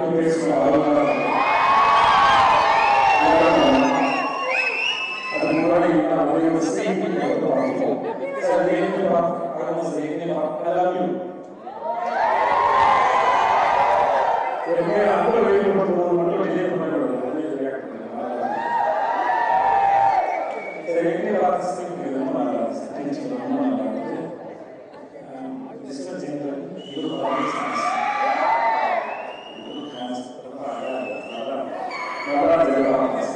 நாளைக்கு பேசணும் அவ்வளவுதான் அதுக்கு முன்னாடி நான் ஒரு ஸ்கிரீன் வந்து பார்த்துப்போம் சார் நீங்க பார்த்து சார் நீங்க பார்த்து ஐ லவ் யூ எப்பவுமே அன்பை வெளிப்படுத்தும் போது மட்டும் விஜய் பண்ணக்கூடாது ரியாக்ட் பண்ணுங்க சரி எங்க பார்த்து ஸ்கிரீன் ரொம்ப நல்லா இருந்துச்சு டீச்சிங் ரொம்ப நல்லா இருந்துச்சு டிஸ்டன்ஸ் எங்க இது நல்லா நல்லா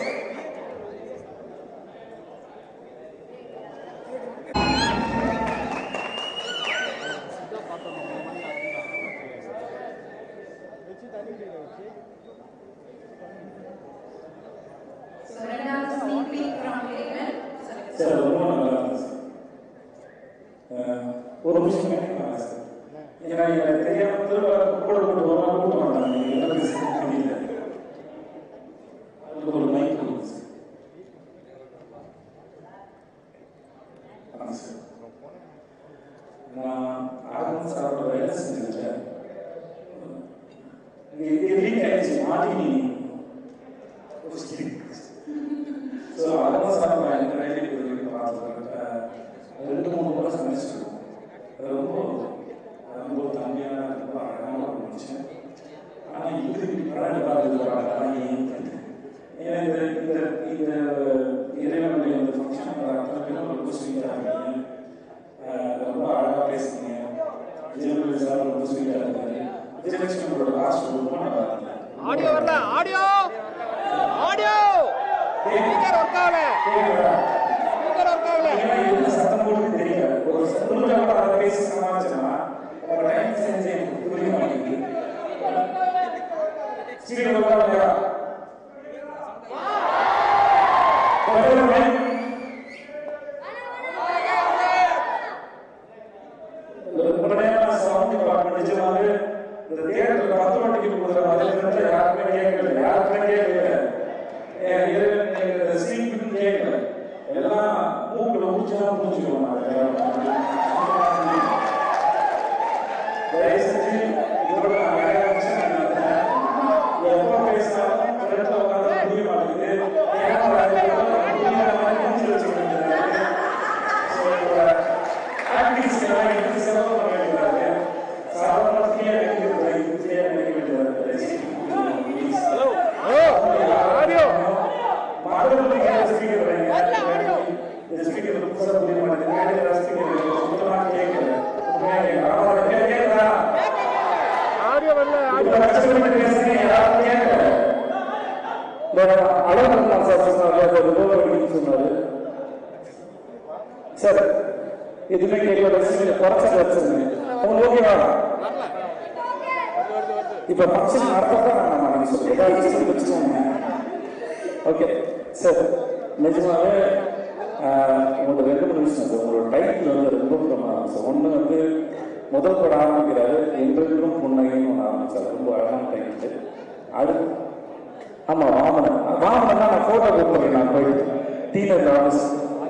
So ரெண்டாவது sneak peek from Raven. Sir ரொம்ப நல்லா இருந்துச்சு அஹ், ஒரு நிமிஷம் கேட்கலாம் சார் ஏன்னா எனக்கு தெரியாம திரும்ப கூட போட்டு வரலாம் கூட்ட மாட்டாங்க நீங்க என்ன பேசுறீங்க தெரியல அதுக்கு ஒரு மைக் இருந்துச்சு ஆமாம் சார் நான் ஆரம்பம் சாரோட வேலை செஞ்சுருக்கேன் இது லீக் ஆயிடுச்சு மாட்டி ஒரு ஸ்கிரீன் ஸோ அதெல்லாம் சார் நான் எந்த வேலைக்கு போய் பார்த்துருக்கேன் ரெண்டு மூணு முறை சமைச்சிருக்கோம் அது ரொம்ப ரொம்ப தம்பியான ரொம்ப அழகான ஒரு மனுஷன் ஆனால் இது பன்னெண்டு பார்த்து வராங்க ஏன்னா இந்த இந்த இந்த இறைவனுடைய இந்த ஃபங்க்ஷன் அத்தனை பேரும் ரொம்ப ஸ்வீட்டாக இருக்கீங்க அஹ் ரொம்ப அழகாக பேசுனீங்க விஜயலட்சுமி சார் ரொம்ப ஸ்வீட்டாக இருந்தாரு விஜயலட்சுமியோட லாஸ்ட் ரொம்ப நல்லா இருந்தது ஆடியோ வரல ஆடியோ ஆடியோ ஸ்பீக்கர் ஒர்க் ஆகல கேட்குறா ஸ்பீக்கர் ஒர்க் ஆகல ஏன்னா எதுக்கு சத்தம் போட்டு தெரியல ஒரு சத்தம் அதை பேசி சமாளிச்சோம்னா உங்க டைம் செஞ்சு எனக்கு புரிய மாட்டேங்குது ஸ்டீரியோ இல்லையா உடனே நான் சவுண்ட் பார்க்க நிஜமாவே இந்த தேட்டர்ல பத்து மணிக்கு கொடுக்குற மாதிரி இருந்தா யாருமே கேட்கல யாருமே கேட்கல என் இறைவன் எங்க சீட்டு கேட்கல எல்லாம் மூக்குல ஊச்சலாம் பூச்சிக்குவோம் தயவு செஞ்சு இதோட நான் நிறைய விஷயம் நினைக்கிறேன் எப்போ பேசினாலும் ஃப்ரெண்ட்ல உட்காந்து புரிய மாட்டேங்குது ஏன்னா புரியாத மாதிரி மூச்சு வச்சுக்கிட்டு ஆக்டிவிஸ் எல்லாம் எடுத்து செலவு பண்ண வேண்டியதாக சாதாரண ஃப்ரீயாக நினைக்கிறது இது ஃப்ரீயாக நினைக்க வேண்டியதாக ஹலோ ஆடியோ மாடலுக்கு ஸ்பீக்கர் வைங்க இந்த ஸ்பீக்கர் புதுசாக புரிய மாட்டேங்குது மேலே ஸ்பீக்கர் சுத்தமாக கேட்கல அவரோட கேட்கல ஆடியோ வரல ஆடியோ இவ்வளவு கஷ்டப்பட்டு பேசுறீங்க யாரும் கேட்கல இந்த அழகர் சார் சொன்னார் அது ரிமூவர் அப்படின்னு சொன்னாரு சார் எதுவுமே கேட்கல ரசிகங்க குறைச்சா வச்சிருங்க உங்களுக்கு ஓகேவா இப்ப ஃபங்க்ஷன் நடத்தப்ப நான் நாளைக்கு சொல்றேன் ஏதாவது இஷ்டம் வச்சுக்கோங்க ஓகே சார் நிஜமாவே ஆஹ், உங்களுக்கு ரெண்டு மூணு விஷயம் சார் உங்களோட டைட்டில் வந்து ரொம்ப பிரமாதம் சார் ஒன்று வந்து முதல் படம் ஆரம்பிக்கிறாரு என்றென்றும் புன்னகைன்னு ஒன்று ஆரம்பிச்சார் ரொம்ப அழகான டைட்டில் அடுத்து ஆமாம் வாமனன் வாமனன் நான் ஃபோட்டோ கொடுத்துருக்கேன் நான் போயிட்டு டீனர் ஆஃபீஸ்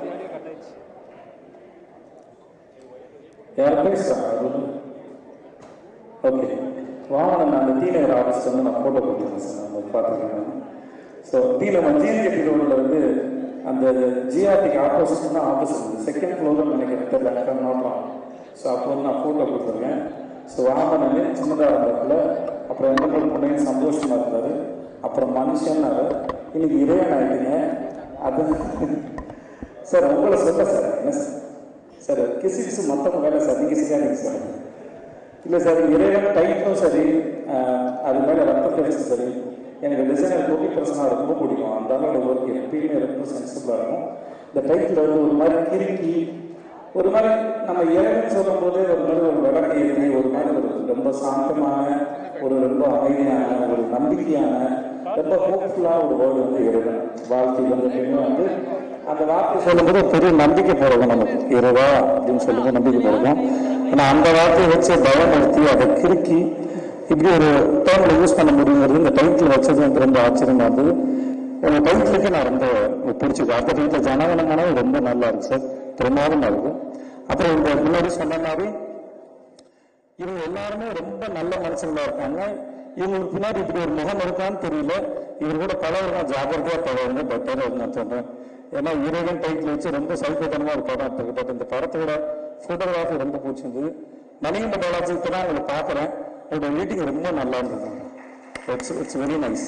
யார் பேசுகிறாங்க ஓகே வாமனன் அந்த டீனர் ஆஃபீஸ் வந்து நான் ஃபோட்டோ கொடுத்துருக்கேன் சார் நம்ம பார்த்துருக்கேன் ஸோ டீல மஞ்சள் கட்டி ரோடில் வந்து அந்த ஜிஆர்டிக்கு ஆப்போசிட் தான் ஆஃபீஸ் இருக்குது செகண்ட் ஃப்ளோரில் நினைக்கிறேன் தெரியல நோட்டம் ஸோ அப்போ வந்து நான் ஃபோட்டோ கொடுத்துருக்கேன் ஸோ வாமனன் சின்னதாக இருந்தாப்புல அப்புறம் எந்த பொண்ணையும் சந்தோஷமா இருந்தார் அப்புறம் மனுஷன்னாரு இன்னைக்கு இறைவன் ஆயிட்டீங்க அது சார் உங்களை சொல்ல சார் என்ன சார் சார் கிசு கிசு மற்றவங்க வேலை சார் நீங்கள் செய்யாதீங்க சார் இல்லை சார் இறைவன் டைட்டும் சரி ஆஹ், அது மேலே ரத்த பெருசு சரி எனக்கு டிசைனர் கோபி பர்சனாக ரொம்ப பிடிக்கும் அந்த ஆளோட ஒர்க் எப்பயுமே ரொம்ப சென்சிபிளாக இருக்கும் இந்த டைட்டில் வந்து ஒரு மாதிரி கிறுக்கி ஒரு மாதிரி நம்ம இறைவன் சொல்லும் போதே ஒரு மாதிரி ஒரு விளக்கு ஏற்றி ஒரு மாதிரி ஒரு ரொம்ப சாந்தமான ஒரு ரொம்ப அமைதியான ஒரு நம்பிக்கையான ரொம்ப ஹோப்ஃபுல்லாக ஒரு வேர்டு வந்து இறைவன் வாழ்க்கை வந்து எப்பயுமே வந்து அந்த வார்த்தை சொல்லும்போது ஒரு பெரிய நம்பிக்கை பிறகும் நமக்கு இறைவா அப்படின்னு சொல்லும்போது நம்பிக்கை பிறகும் ஆனால் அந்த வார்த்தையை வச்சு பயன்படுத்தி அதை கிறுக்கி இப்படி ஒரு டேர்மில் யூஸ் பண்ண முடியுங்கிறது இந்த டைட்டில் வச்சது வந்து ரொம்ப ஆச்சரியமா இருந்தது உங்க டைட்டிலுக்கு நான் ரொம்ப பிடிச்சிருக்கு அந்த டைட்டில் ஜனகணமனம் ரொம்ப நல்லா இருக்கு சார் பிரமாதமா இருக்கு அப்புறம் இந்த முன்னாடி சொன்ன மாதிரி இவங்க எல்லாருமே ரொம்ப நல்ல மனுஷங்களா இருக்காங்க இவங்களுக்கு பின்னாடி இப்படி ஒரு முகம் இருக்கான்னு தெரியல இவர் கூட பழகுனா ஜாக்கிரதையா பழகுங்க பெட்டரா நான் சொல்றேன் ஏன்னா இறைவன் டைட்டில் வச்சு ரொம்ப சைக்கோத்தனமா ஒரு படம் இருக்கு பட் இந்த படத்தோட போட்டோகிராஃபி ரொம்ப பிடிச்சிருந்தது மணிகண்ட பாலாஜி இப்போ தான் உங்களை பார்க்குறேன் உங்களோட மீட்டிங் ரொம்ப நல்லா இருந்தது இட்ஸ் இட்ஸ் வெரி நைஸ்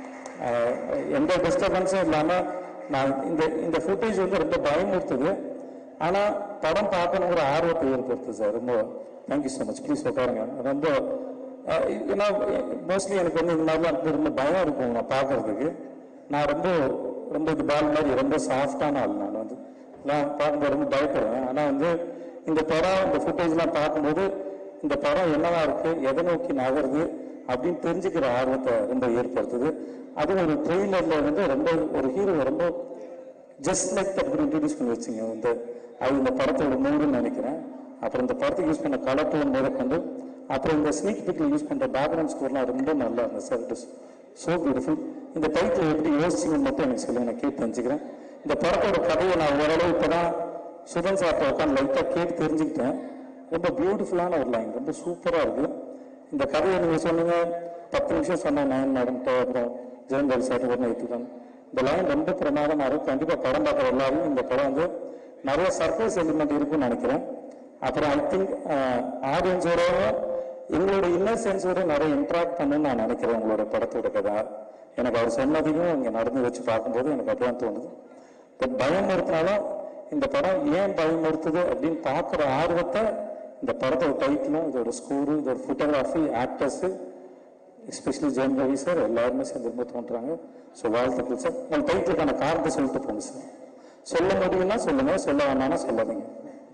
எந்த டிஸ்டர்பன்ஸும் இல்லாமல் நான் இந்த இந்த ஃபுட்டேஜ் வந்து ரொம்ப பயமுறுத்துது ஆனால் படம் பார்க்கணுங்கிற ஆர்வத்தை ஏற்படுத்துது சார் ரொம்ப தேங்க்யூ ஸோ மச் ப்ளீஸ் உட்காருங்க ரொம்ப அஹ், ஏன்னா மோஸ்ட்லி எனக்கு வந்து இந்த மாதிரிலாம் இருக்கு, ரொம்ப பயம் இருக்கும் நான் பார்க்கறதுக்கு நான் ரொம்ப ரொம்ப இது பால் மாதிரி ரொம்ப சாஃப்டான ஆள் நான் வந்து நான் பார்க்கும்போது ரொம்ப பயப்படுவேன் ஆனால் வந்து இந்த படம் இந்த ஃபுட்டேஜ்லாம் பார்க்கும்போது இந்த படம் என்னவா இருக்கு எதை நோக்கி நகருது அப்படின்னு தெரிஞ்சுக்கிற ஆர்வத்தை ரொம்ப ஏற்படுத்துது அதுவும் ஒரு ட்ரெய்லர்ல வந்து ரொம்ப ஒரு ஹீரோ ரொம்ப ஜஸ்ட் லைக் தட் இன்ட்ரடியூஸ் பண்ணி வச்சுங்க இந்த அது இந்த படத்தோட மூடுன்னு நினைக்கிறேன் அப்புறம் இந்த படத்துக்கு யூஸ் பண்ண கலர் டோன் முதற்கொண்டு அப்புறம் இந்த ஸ்னீக் பிக்ல யூஸ் பண்ற பேக்ரவுண்ட் ஸ்கோர்லாம் ரொம்ப நல்லா இருந்தது சார் இட் ஸோ பியூட்டிஃபுல் இந்த டைட்டில் எப்படி யோசிச்சிங்கன்னு மட்டும் எனக்கு சொல்லுங்க நான் கேட்டு தெரிஞ்சுக்கிறேன் இந்த படத்தோட கதையை நான் ஓரளவு இப்பதான் சுதன் சார்ட்ட உட்காந்து லைட்டாக கேட்டு தெரிஞ்சுக்கிட்டேன் ரொம்ப பியூட்டிஃபுல்லான ஒரு லைன் ரொம்ப சூப்பராக இருக்கு இந்த கதையை நீங்க சொன்னீங்க பத்து நிமிஷம் சொன்னேன் நயன் மேடம்கிட்ட அப்புறம் ஜெயந்தல் சார் உடனே எடுத்துக்கலாம் இந்த லைன் ரொம்ப பிரமாதமாக இருக்கும் கண்டிப்பாக படம் பார்க்குற எல்லாரும் இந்த படம் வந்து நிறைய சர்ப்ரைஸ் எலிமெண்ட் இருக்கும்னு நினைக்கிறேன் அப்புறம் ஐ திங்க் ஆடியன்ஸோட எங்களோட இன்னர் சென்ஸோட நிறைய இன்ட்ராக்ட் பண்ணணும்னு நான் நினைக்கிறேன் உங்களோட படத்தோட கதை எனக்கு அவர் சொன்னதையும் இங்கே நடந்து வச்சு பார்க்கும்போது எனக்கு அப்படிதான் தோணுது பட் பயமுறுத்தினாலும் இந்த படம் ஏன் பயமுறுத்துது அப்படின்னு பார்க்குற ஆர்வத்தை இந்த படத்தோட டைட்டிலும் இதோட ஸ்கோரு இதோட photography actors especially Jayam Ravi sir எல்லாருமே சேர்ந்து ரொம்ப தோன்றாங்க ஸோ வாழ்த்துக்கள் சார் உங்கள் டைட்டிலுக்கான காரணத்தை சொல்லிட்டு போங்க சார் சொல்ல முடியும்னா சொல்லுங்க சொல்ல வேணாம்னா சொல்லாதீங்க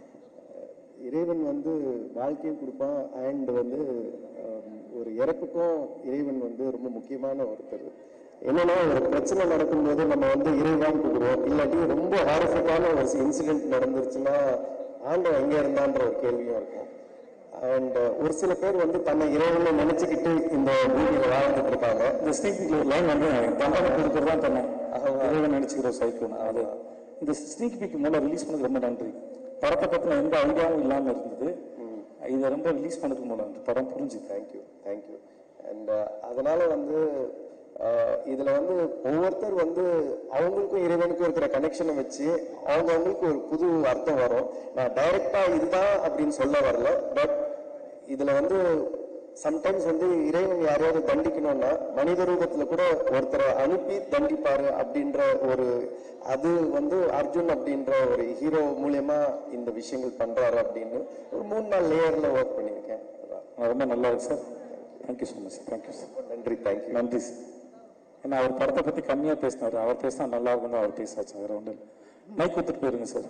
இறைவன் வந்து வாழ்க்கையும் கொடுப்பான் அண்ட் வந்து ஆம், ஒரு இறப்புக்கும் இறைவன் வந்து ரொம்ப முக்கியமான ஒருத்தர் என்னன்னா ஒரு பிரச்சனை நடக்கும்போது நம்ம வந்து இறைவான் கூப்பிடுவோம் இல்லாட்டி ரொம்ப ஹாரிஃபிக்கான ஒரு இன்சிடென்ட் நடந்துருச்சுன்னா ஆண்டவன் எங்க இருந்தான்ற ஒரு கேள்வியும் இருக்கும் அண்ட் ஒரு சில பேர் வந்து தன்னை இறைவனை நினைச்சுக்கிட்டு இந்த பூமியில வாழ்ந்துட்டு இருக்காங்க இந்த ஸ்னீக் லைன் வந்து தண்டனை கொடுக்கறது தான் தன்னை இறைவன் நினைச்சுக்கிற சைக்கிள் அது இந்த ஸ்னீக் பீக் மூலம் ரிலீஸ் பண்ணது ரொம்ப நன்றி படத்தை பத்தின எந்த ஐடியாவும் இல்லாம இருந்தது இதை ரொம்ப ரிலீஸ் பண்ணதுக்கு மூலம் இந்த படம் புரிஞ்சுது தேங்க்யூ தேங்க்யூ அண்ட் அதனால வந்து அஹ், இதுல வந்து ஒவ்வொருத்தர் வந்து அவங்களுக்கும் இறைவனுக்கும் இருக்கிற கனெக்ஷனை வச்சு அவங்கவுங்களுக்கு ஒரு புது அர்த்தம் வரும் நான் டைரக்டா இதுதான் அப்படின்னு சொல்ல வரல பட் இதுல வந்து சம்டைம்ஸ் வந்து இறைவன் யாரையாவது தண்டிக்கணும்னா மனித ரூபத்துல கூட ஒருத்தரை அனுப்பி தண்டிப்பாரு அப்படின்ற ஒரு அது வந்து அர்ஜுன் அப்படின்ற ஒரு ஹீரோ மூலியமா இந்த விஷயங்கள் பண்றாரு அப்படின்னு ஒரு மூணு நாள் லேயர்ல ஒர்க் பண்ணியிருக்கேன் அதான். ரொம்ப நல்லா இருக்கு sir thank you so much sir thank you sir நன்றி தேங்க்யூ நன்றி சார் ஏன்னா அவர் படத்தை பத்தி கம்மியா பேசினாரு அவர் பேசினா நல்லா இருக்கும் தான் அவர் பேசாச்சு வேற ஒன்றும் இல்லை மைக் கொடுத்துட்டு போயிருங்க சார்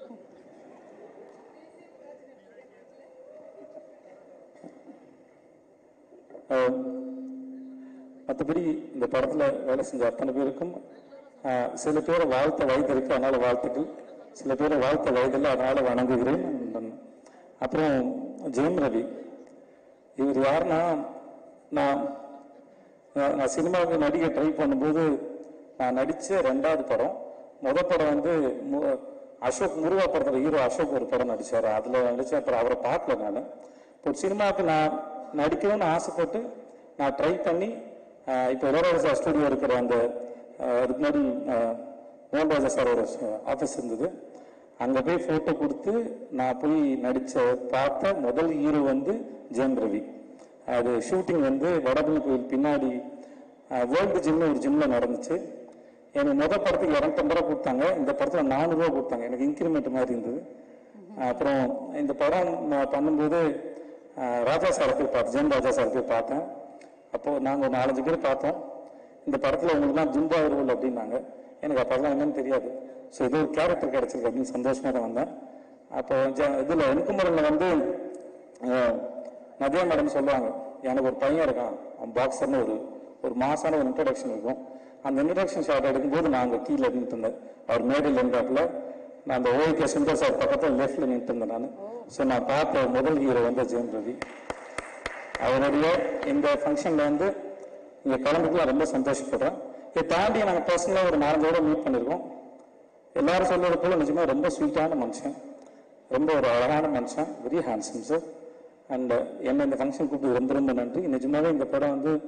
அஹ், மற்றபடி இந்த படத்துல வேலை செஞ்ச அத்தனை பேருக்கும் அஹ், சில பேரை வாழ்த்த வயது இருக்கு அதனால வாழ்த்துக்கள் சில பேரை வாழ்த்த வயதில்லை அதனால வணங்குகிறேன் அப்புறம் ஜெயம் ரவி இவர் யாருன்னா நான் நான் நான் சினிமாவுக்கு நடிக்க ட்ரை பண்ணும்போது நான் நடிச்ச ரெண்டாவது படம் முத படம் வந்து மு- அசோக் முருகா படத்துல ஹீரோ அசோக் ஒரு படம் நடிச்சாரு அதுல நடிச்சேன் அப்புறம் அவரை பார்க்கல நான் இப்போ சினிமாவுக்கு நான் நடிக்கணும்னு ஆசைப்பட்டு நான் ட்ரை பண்ணி ஆஹ், இப்போ இளவரசா ஸ்டுடியோ இருக்கிற அந்த ஆஹ், அதுக்கு முன்னாடி ஆஹ், மோகன்ராஜா சாரோட ஆஃபீஸ் இருந்தது அங்க போய் போட்டோ கொடுத்து நான் போய் நடிச்ச பார்த்த முதல் ஹீரோ வந்து ஜெயம் ரவி அது ஷூட்டிங் வந்து வடபழனி கோயில் பின்னாடி வேர்ல்டு ஜிம்னு ஒரு ஜிம்ல நடந்துச்சு எனக்கு முத படத்துக்கு இரநூத்தம்பது ரூபா கொடுத்தாங்க இந்த படத்துல நானூறு ரூபா கொடுத்தாங்க எனக்கு இன்க்ரிமெண்ட் மாதிரி இருந்தது அப்புறம் இந்த படம் நான் பண்ணும்போது அஹ், ராஜா சாரை போய் பார்த்தேன் ஜெயம் ராஜா சாரை போய் பார்த்தேன் அப்போ நாங்க ஒரு நாலஞ்சு பேர் பார்த்தோம் இந்த படத்துல உங்களுக்கு தான் ஜும்பா ரோல் அப்படின்னாங்க எனக்கு அப்பெல்லாம் என்னன்னு தெரியாது ஸோ ஏதோ ஒரு கேரக்டர் கிடைச்சிருக்கு அப்படின்னு சந்தோஷமா தான் வந்தேன் அப்போ ஜ- இதுல வெண்குமரன்ல வந்து அஹ், நதியா மேடம் சொல்லுவாங்க எனக்கு ஒரு பையன் இருக்கான் அவன் பாக்ஸர்னு ஒரு ஒரு மாசான ஒரு இன்ட்ரடக்ஷன் இருக்கும் அந்த இன்ட்ரடக்ஷன் ஷாட் எடுக்கும்போது நான் அங்கே கீழே நின்றுட்டு இருந்தேன் அவர் மேடையில் இருந்தாப்புல நான் அந்த ஓகே சுந்தர் சார் பக்கத்தில் லெஃப்ட்ல நின்றுட்டு இருந்தேன் நான் ஸோ நான் பார்த்த முதல் ஹீரோ வந்து ஜெயம் ரவி அவருடைய இந்த ஃபங்க்ஷன்ல வந்து இங்க கலந்துக்கலாம் ரொம்ப சந்தோஷப்படுறேன் இதை தாண்டி நாங்கள் பர்சனலாக ஒரு நாலஞ்சோட மீட் பண்ணியிருக்கோம் எல்லாரும் சொல்றது போல நிஜமா ரொம்ப ஸ்வீட்டான மனுஷன் ரொம்ப ஒரு அழகான மனுஷன் வெரி ஹேண்ட்ஸம் சார் அண்ட் என்ன இந்த ஃபங்க்ஷன் கூப்பிட்டு ரொம்ப ரொம்ப நன்றி நிஜமாவே இந்த படம் வந்து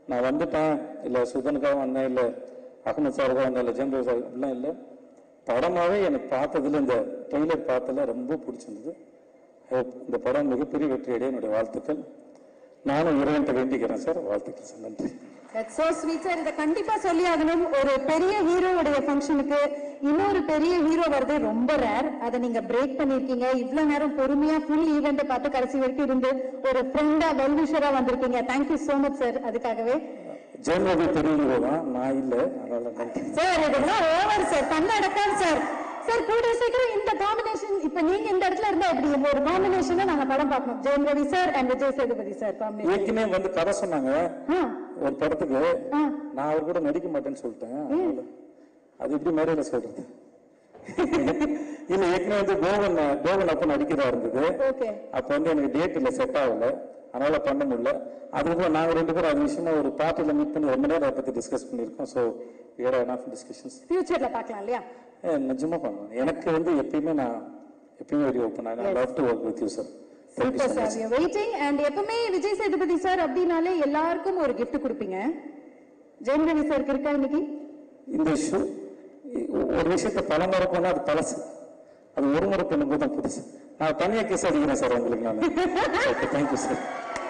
நான் வந்துட்டேன் இல்லை சுதனுக்காக வந்தேன் இல்லை அகமது சாருக்காக வந்தேன் இல்லை ஜெயம்பு சார் அப்படிலாம் இல்லை படமாவே எனக்கு பார்த்ததுல இந்த ட்ரெய்லர் பார்த்ததுல ரொம்ப பிடிச்சிருந்தது hope இந்த படம் மிகப்பெரிய வெற்றியடைய என்னுடைய வாழ்த்துக்கள் நானும் இறைவன்கிட்ட வேண்டிக்கிறேன் சார் வாழ்த்துக்கள் சார் நன்றி That's so sweet சார் இதை கண்டிப்பா சொல்லி ஆகணும் ஒரு பெரிய ஹீரோவுடைய ஃபங்க்ஷனுக்கு இன்னொரு பெரிய ஹீரோ வரது ரொம்ப ரேர் அதை நீங்க பிரேக் பண்ணிருக்கீங்க இவ்வளவு நேரம் பொறுமையா ஃபுல் ஈவெண்ட் பார்த்து கடைசி வரைக்கும் இருந்து ஒரு ஃப்ரெண்டா வெல்விஷரா வந்திருக்கீங்க தேங்க்யூ so மச் சார் அதுக்காகவே ஜெயமதி பெரிய தான் நான் இல்லை அதனால நன்றி சார் இதெல்லாம் ஓவர் சார் கண்ணடக்காது சார் சார் கூட சீக்கிரம் இந்த காம்பினேஷன் இப்ப நீங்க இந்த இடத்துல இருந்தா எப்படி ஒரு காம்பினேஷனை நாங்க படம் பார்க்கணும் Jayam Ravi sir and Vijay Sethupathi sir combination ஏற்கனவே வந்து கதை சொன்னாங்க ஒரு படத்துக்கு ஆ. நான் அவர் கூட நடிக்க மாட்டேன்னு சொல்லிட்டேன் அதனால அது எப்படி மேடையில சொல்றது இல்ல ஏற்கனவே வந்து கோவன் கோவன் அப்ப நடிக்கிறதா இருந்தது ஓகே அப்ப வந்து எனக்கு டேட் இல்ல செட் ஆகல அதனால பண்ண முடியல அதுக்கப்புறம் நாங்க ரெண்டு பேரும் அது விஷயமா ஒரு பார்ட்டில மீட் பண்ணி ரொம்ப நேரம் அதை பத்தி டிஸ்கஸ் பண்ணியிருக்கோம் ஸோ ஏடா எனாஃப் டிஸ்கஷன்ஸ் ஃபியூச்சர்ல பார்க்கலாம் இல்லையா நிஜமா பண்ணுவேன் எனக்கு வந்து எப்பயுமே நான் எப்பயுமே very open I love to work with you sir super sir you waiting and எப்பவுமே விஜய் சேதுபதி சார் அப்படின்னாலே எல்லாருக்கும் ஒரு gift கொடுப்பீங்க ஜெயம் ரவி சாருக்கு இருக்கா இன்னைக்கு இந்த ஷோ ஒரு விஷயத்த பல முறை பண்ணா அது பழசு அது ஒரு முறை பண்ணும்போது தான் புதுசு நான் தனியாக கேஸ் அடிக்கிறேன் சார் உங்களுக்கு நான் ஓகே தேங்க்யூ சார்